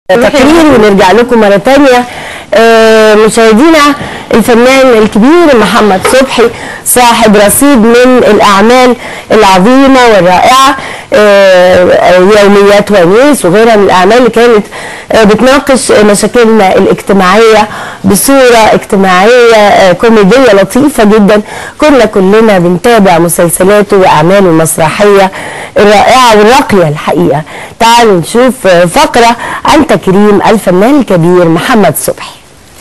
تقرير ونرجع لكم مرة تانية آه، مشاهدينا الفنان الكبير محمد صبحي صاحب رصيد من الأعمال العظيمة والرائعة آه، يوميات ونيس وغيرها من الأعمال اللي كانت آه، بتناقش مشاكلنا الاجتماعية بصورة اجتماعية آه، كوميدية لطيفة جدا كنا كلنا بنتابع مسلسلاته وأعماله المسرحية الرائعة والراقية الحقيقة تعالوا نشوف آه، فقرة عن تكريم الفنان الكبير محمد صبحي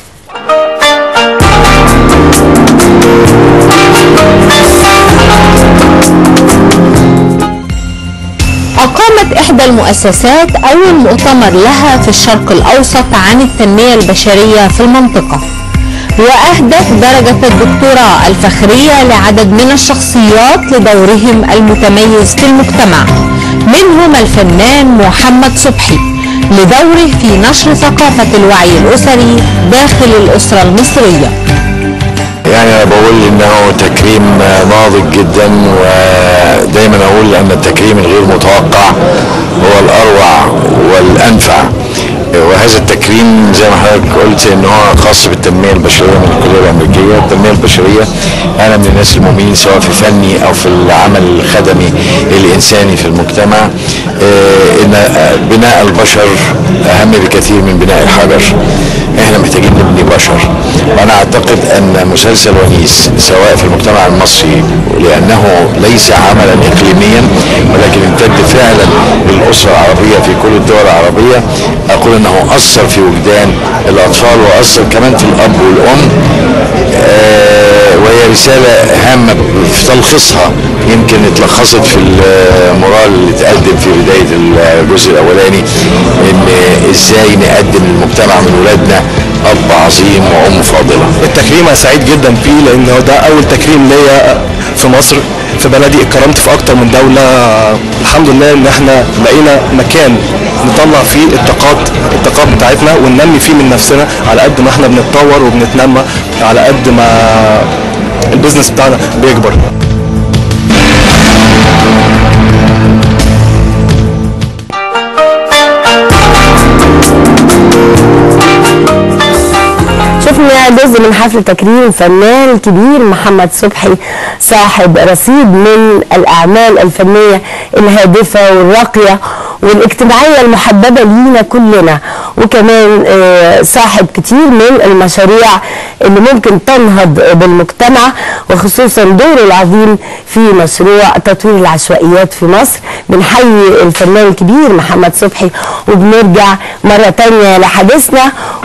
أقامت إحدى المؤسسات أول مؤتمر لها في الشرق الأوسط عن التنمية البشرية في المنطقة وأهدت درجة الدكتوراه الفخرية لعدد من الشخصيات لدورهم المتميز في المجتمع منهم الفنان محمد صبحي لدوره في نشر ثقافة الوعي الأسري داخل الأسرة المصرية يعني انا بقول انه تكريم ناضج جدا ودايما اقول ان التكريم الغير متوقع هو الاروع والانفع وهذا التكريم زي ما حضرتك قلت ان هو خاص بالتنميه البشريه من الكليه الامريكيه، التنميه البشريه انا من الناس المؤمنين سواء في فني او في العمل الخدمي الانساني في المجتمع آه، ان بناء البشر اهم بكثير من بناء الحجر. احنا محتاجين نبني بشر وانا اعتقد ان مسلسل ونيس سواء في المجتمع المصري لانه ليس عملا اقليميا ولكن امتد فعلا للاسره العربيه في كل الدول العربيه اقول انه اثر في وجدان الاطفال واثر كمان في الاب والام آه، وهي رساله هامه في تلخيصها يمكن اتلخصت في المورال اللي اتقدم في بدايه الجزء الاولاني ان ازاي نقدم للمجتمع من ولادنا اب عظيم وام فاضله التكريم انا سعيد جدا فيه لان هو ده اول تكريم ليا في مصر في بلدي اتكرمت في اكتر من دوله الحمد لله ان احنا لقينا مكان نطلع فيه الطاقات الطاقات بتاعتنا وننمي فيه من نفسنا على قد ما احنا بنتطور وبنتنمى على قد ما البيزنس بتاعنا بيكبر شفنا جزء من حفل تكريم الفنان الكبير محمد صبحي صاحب رصيد من الأعمال الفنية الهادفة والراقية والاجتماعية المحببة لينا كلنا وكمان آه، صاحب كتير من المشاريع اللي ممكن تنهض بالمجتمع وخصوصا دوره العظيم في مشروع تطوير العشوائيات في مصر بنحيي الفنان الكبير محمد صبحي وبنرجع مرة تانية لحديثنا